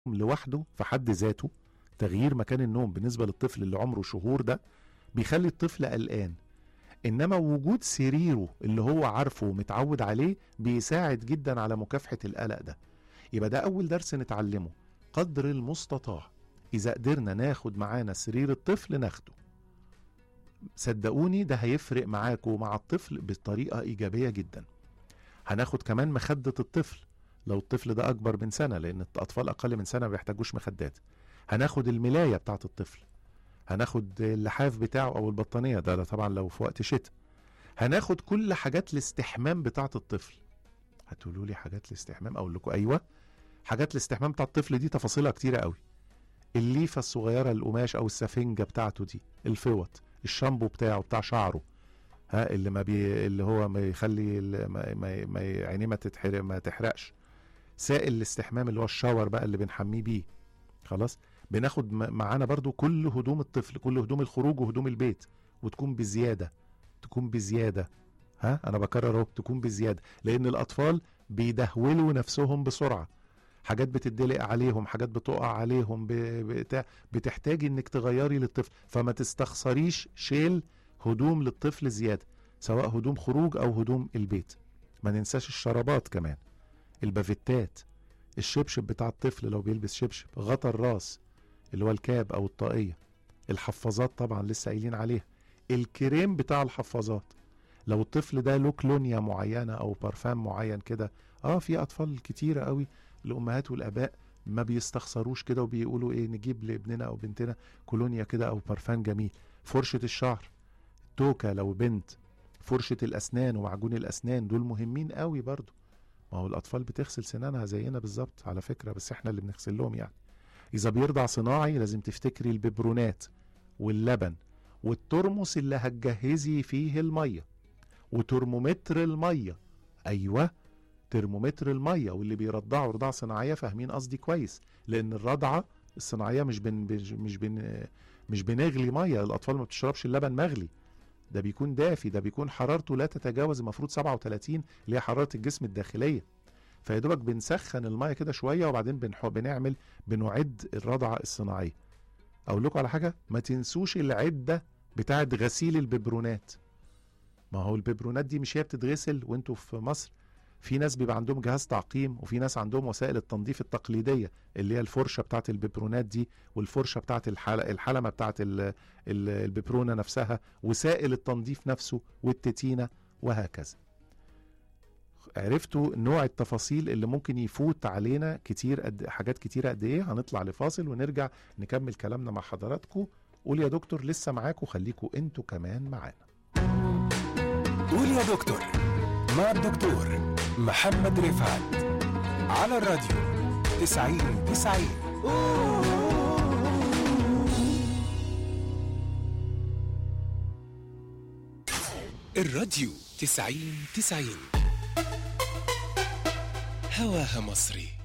لوحده في حد ذاته تغيير مكان النوم بالنسبه للطفل اللي عمره شهور ده بيخلي الطفل قلقان انما وجود سريره اللي هو عارفه ومتعود عليه بيساعد جدا على مكافحه القلق ده يبقى ده اول درس نتعلمه قدر المستطاع اذا قدرنا ناخد معانا سرير الطفل ناخده صدقوني ده هيفرق معاكم ومع الطفل بطريقه ايجابيه جدا هناخد كمان مخده الطفل لو الطفل ده اكبر من سنه لان الاطفال اقل من سنه ما بيحتاجوش مخدات هناخد الملايه بتاعه الطفل هناخد اللحاف بتاعه او البطانيه ده, ده طبعا لو في وقت شتاء هناخد كل حاجات الاستحمام بتاعه الطفل هتقولوا لي حاجات الاستحمام اقول لكم ايوه حاجات الاستحمام بتاع الطفل دي تفاصيلها كتيره قوي الليفه الصغيره القماش او السفنجه بتاعته دي الفوط الشامبو بتاعه بتاع شعره ها اللي ما بي اللي هو ما يخلي ال- ما, ما, ما عينيه ما تتحرق ما تحرقش سائل الاستحمام اللي هو الشاور بقى اللي بنحميه بيه خلاص بناخد م- معانا برضو كل هدوم الطفل كل هدوم الخروج وهدوم البيت وتكون بزياده تكون بزياده ها انا بكرر اهو تكون بزياده لان الاطفال بيدهولوا نفسهم بسرعه حاجات بتدلق عليهم حاجات بتقع عليهم ب- بتاع بتحتاجي انك تغيري للطفل فما تستخسريش شيل هدوم للطفل زياده سواء هدوم خروج او هدوم البيت ما ننساش الشرابات كمان البافيتات الشبشب بتاع الطفل لو بيلبس شبشب غطا الراس اللي هو الكاب او الطاقيه الحفاظات طبعا لسه قايلين عليها الكريم بتاع الحفاظات لو الطفل ده له كلونيا معينه او برفان معين كده اه في اطفال كتيره قوي الامهات والاباء ما بيستخسروش كده وبيقولوا ايه نجيب لابننا او بنتنا كولونيا كده او برفان جميل فرشه الشعر توكه لو بنت فرشه الاسنان ومعجون الاسنان دول مهمين قوي برضو ما هو الاطفال بتغسل سنانها زينا بالظبط على فكره بس احنا اللي بنغسل لهم يعني اذا بيرضع صناعي لازم تفتكري الببرونات واللبن والترمس اللي هتجهزي فيه الميه وترمومتر الميه ايوه ترمومتر الميه واللي بيرضعوا رضاعه صناعيه فاهمين قصدي كويس لان الرضعه الصناعيه مش بن مش بن مش بنغلي ميه الاطفال ما بتشربش اللبن مغلي ده بيكون دافي ده بيكون حرارته لا تتجاوز المفروض 37 اللي هي حراره الجسم الداخليه فيا دوبك بنسخن الميه كده شويه وبعدين بنح... بنعمل بنعد الرضعه الصناعيه اقول لكم على حاجه ما تنسوش العده بتاعه غسيل الببرونات ما هو الببرونات دي مش هي بتتغسل وانتوا في مصر في ناس بيبقى عندهم جهاز تعقيم وفي ناس عندهم وسائل التنظيف التقليديه اللي هي الفرشه بتاعت الببرونات دي والفرشه بتاعت الحل... الحلمه بتاعت ال... ال... الببرونه نفسها وسائل التنظيف نفسه والتتينه وهكذا عرفتوا نوع التفاصيل اللي ممكن يفوت علينا كتير قد حاجات كتيره قد ايه هنطلع لفاصل ونرجع نكمل كلامنا مع حضراتكم قول يا دكتور لسه معاكم خليكم انتوا كمان معانا قول يا دكتور مع الدكتور محمد رفعت على الراديو 90 90 الراديو 90 90 هواها مصري